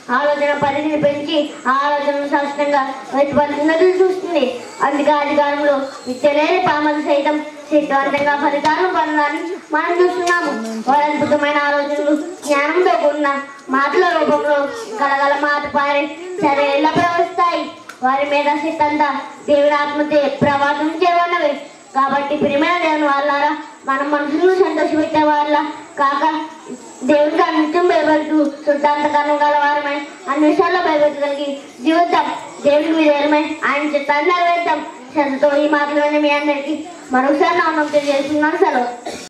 ఆలోచన పరిధిని పెంచి ఆ ఆలోచనను శాశ్వతంగా ప్రతిఫలితున్నట్లు చూస్తుంది అందుకే అధికారంలో విద్య లేని పామలు సైతం శక్తివంతంగా ఫలితాలను పొందాలని మనం చూస్తున్నాము వారి అద్భుతమైన ఆలోచనలు జ్ఞానంతో కూడిన మాటల రూపంలో గలగల మాట పారి చర్యల్లో ప్రవహిస్తాయి వారి మీద శక్తి అంతా దేవుని ఆత్మతే ప్రవాసం చేయబడినవి కాబట్టి ప్రియమైన దేవుని వాళ్ళారా మన మనసులను సంతోషపెట్టే వాళ్ళ కాక దేవునికి నిత్యం భయపడుతూ శుద్ధాంతకరణం గల వారమై అన్ని విషయాల్లో భయపెట్టగలిగి జీవితం దేవునికి విధేయమై ఆయన చిత్తాన్ని నెరవేర్తాం శ్రద్ధతో ఈ మాటలు విని మీ అందరికీ మరొకసారి నామం తెలియజేస్తున్నాను సెలవు